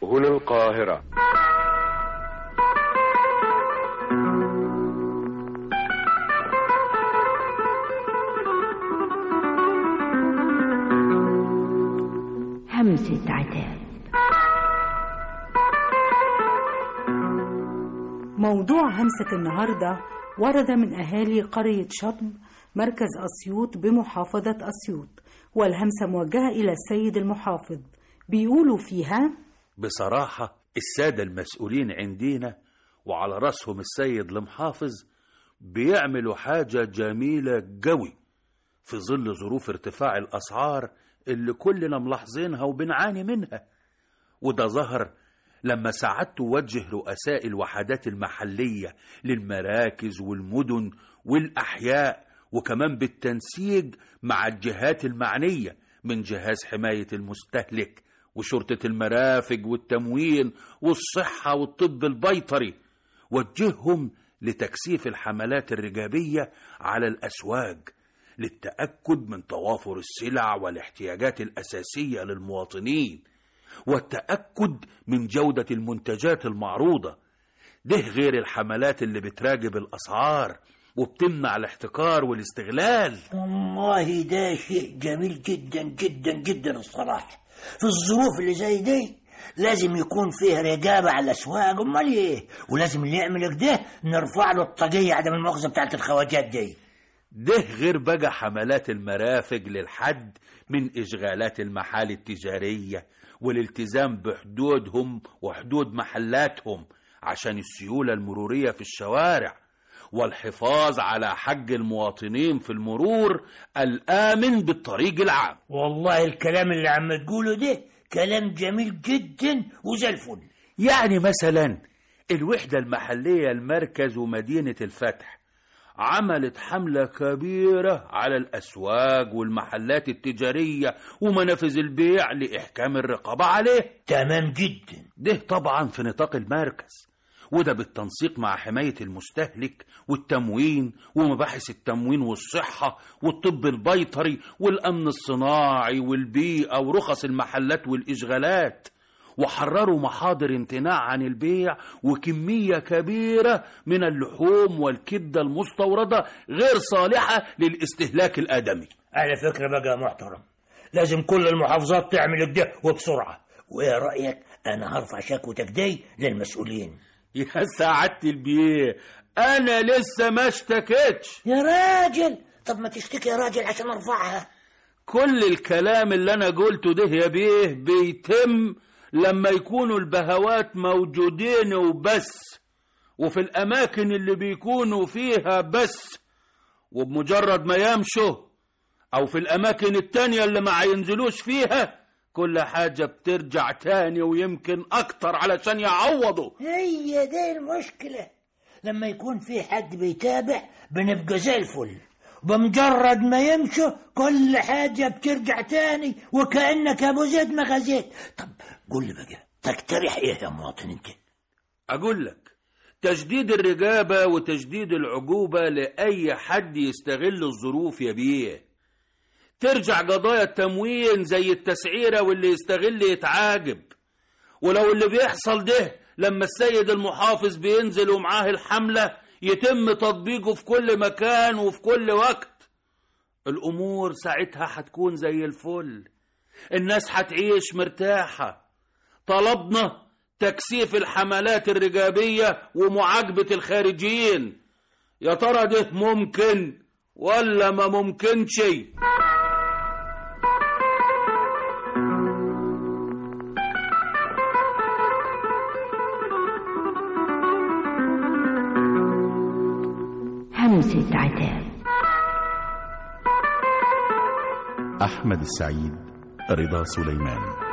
هنا القاهرة همسة عتاب موضوع همسة النهاردة ورد من أهالي قرية شطب مركز أسيوط بمحافظة أسيوط والهمسة موجهة إلى السيد المحافظ بيقولوا فيها بصراحة السادة المسؤولين عندنا وعلى رأسهم السيد المحافظ بيعملوا حاجة جميلة قوي في ظل ظروف ارتفاع الأسعار اللي كلنا ملاحظينها وبنعاني منها وده ظهر لما ساعدت وجه رؤساء الوحدات المحلية للمراكز والمدن والأحياء وكمان بالتنسيق مع الجهات المعنية من جهاز حماية المستهلك وشرطة المرافق والتموين والصحة والطب البيطري وجههم لتكثيف الحملات الرجابية على الأسواق للتأكد من توافر السلع والاحتياجات الأساسية للمواطنين والتأكد من جودة المنتجات المعروضة ده غير الحملات اللي بتراقب الأسعار وبتمنع الاحتكار والاستغلال والله ده شيء جميل جدا جدا جدا الصراحة في الظروف اللي زي دي لازم يكون فيه رقابة على الأسواق أمال إيه ولازم اللي يعمل كده نرفع له الطاقية عدم المؤاخذة بتاعت الخواجات دي ده غير بقى حملات المرافق للحد من إشغالات المحال التجارية والالتزام بحدودهم وحدود محلاتهم عشان السيولة المرورية في الشوارع والحفاظ على حق المواطنين في المرور الآمن بالطريق العام والله الكلام اللي عم تقوله ده كلام جميل جدا وزي الفل يعني مثلا الوحدة المحلية المركز ومدينة الفتح عملت حملة كبيرة على الأسواق والمحلات التجارية ومنافذ البيع لإحكام الرقابة عليه تمام جدا ده طبعا في نطاق المركز وده بالتنسيق مع حماية المستهلك والتموين ومباحث التموين والصحة والطب البيطري والأمن الصناعي والبيئة ورخص المحلات والإشغالات وحرروا محاضر امتناع عن البيع وكمية كبيرة من اللحوم والكبدة المستوردة غير صالحة للاستهلاك الآدمي على فكرة بقى يا محترم لازم كل المحافظات تعمل كده وبسرعة وإيه رأيك أنا هرفع شكوتك دي للمسؤولين يا سعادة البيه أنا لسه ما اشتكيتش يا راجل طب ما تشتكي يا راجل عشان أرفعها كل الكلام اللي أنا قلته ده يا بيه بيتم لما يكونوا البهوات موجودين وبس وفي الأماكن اللي بيكونوا فيها بس وبمجرد ما يمشوا أو في الأماكن التانية اللي ما ينزلوش فيها كل حاجة بترجع تاني ويمكن أكتر علشان يعوضوا هي دي المشكلة لما يكون في حد بيتابع بنبقى زي الفل بمجرد ما يمشوا كل حاجة بترجع تاني وكأنك أبو زيد ما غزيت طب قول لي بقى تقترح إيه يا مواطن أنت أقول لك تجديد الرقابة وتجديد العقوبة لأي حد يستغل الظروف يا بيه ترجع قضايا التموين زي التسعيرة واللي يستغل يتعاقب ولو اللي بيحصل ده لما السيد المحافظ بينزل ومعاه الحملة يتم تطبيقه في كل مكان وفي كل وقت الأمور ساعتها هتكون زي الفل الناس هتعيش مرتاحة طلبنا تكثيف الحملات الرقابية ومعاقبة الخارجيين يا ترى ده ممكن ولا ما ممكنش همسة عتاب أحمد السعيد رضا سليمان